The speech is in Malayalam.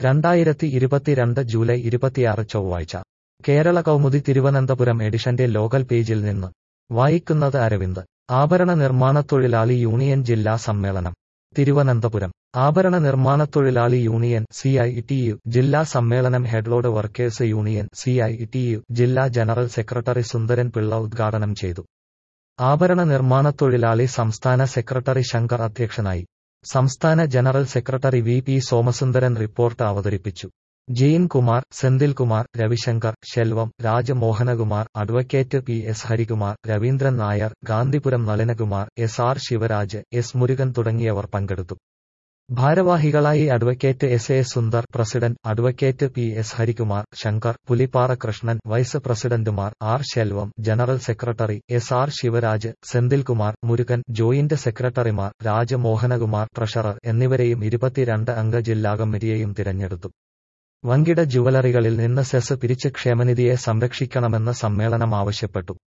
രണ്ടായിരത്തി ഇരുപത്തിരണ്ട് ജൂലൈ ഇരുപത്തിയാറ് ചൊവ്വാഴ്ച കേരള കൗമുദി തിരുവനന്തപുരം എഡിഷന്റെ ലോകൽ പേജിൽ നിന്ന് വായിക്കുന്നത് അരവിന്ദ് ആഭരണ നിർമ്മാണത്തൊഴിലാളി യൂണിയൻ ജില്ലാ സമ്മേളനം തിരുവനന്തപുരം ആഭരണ നിർമ്മാണത്തൊഴിലാളി union C I T U ജില്ലാ സമ്മേളനം headload workers union C I T U ജില്ലാ ജനറൽ സെക്രട്ടറി സുന്ദരൻ പിള്ള ഉദ്ഘാടനം ചെയ്തു ആഭരണ നിർമ്മാണത്തൊഴിലാളി സംസ്ഥാന സെക്രട്ടറി ശങ്കർ അധ്യക്ഷനായി സംസ്ഥാന general secretary V P Somasundaran report അവതരിപ്പിച്ചു Jain Kumar Senthilkumar Ravishankar Selvam Rajamohanakumar advocate P S Harikumar Raveendran Nair Gandhipuram Nalinakumar S R Sivaraj S Murugan തുടങ്ങിയവർ പങ്കെടുത്തു ഭാരവാഹികളായി advocate S A Sundar president advocate P S Harikumar Shankar Pulippara Krishnan vice പ്രസിഡന്റുമാർ R Selvam general secretary S R Sivaraj Senthilkumar Murugan joint സെക്രട്ടറിമാർ രാജമോഹനകുമാർ ട്രഷറർ എന്നിവരെയും ഇരുപത്തിരണ്ട് അംഗ ജില്ലാ കമ്മിറ്റിയെയും തിരഞ്ഞെടുത്തു വൻകിട ജുവലറികളിൽ നിന്ന് സെസ് പിരിച്ച് ക്ഷേമനിധിയെ സംരക്ഷിക്കണമെന്ന് സമ്മേളനം ആവശ്യപ്പെട്ടു